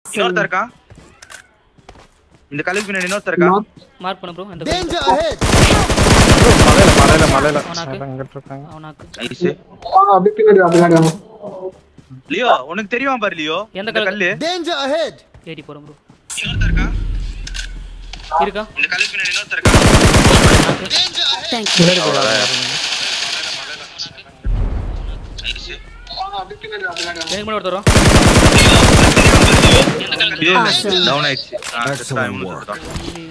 இன்னொருத்தன் இருக்கான் இந்த கல்லுக்கு பின்னாடி இன்னொருத்தன் இருக்கான் மார்க் பண்ணு ப்ரோ அந்த Danger ahead! மலையில மலையில மலையில அவனாக்கு. அங்கிட்டு இருக்காங்க அவனாக்கு நைஸ் அப்படி பின்னாடி வா, பின்னாடி வா. லியோ உனக்கு தெரியுமா பாரு லியோ எந்த இந்த கல்லு? கல்லு Danger ahead! ஏடி போறோம் ப்ரோ இன்னொருத்தன் இருக்கான் இருக்கா இந்த கல்லுக்கு பின்னாடி இன்னொருத்தன் இருக்கான் Thank you. நைஸ் அப்படி பின்னாடி வா, பின்னாடி வா. எனக்கு முன்னாடி ஒருத்தர் வரும். டவுன் ஆயிடுச்சு ஆ, Excellent இவனு work. சொல்லிட்டான். இ-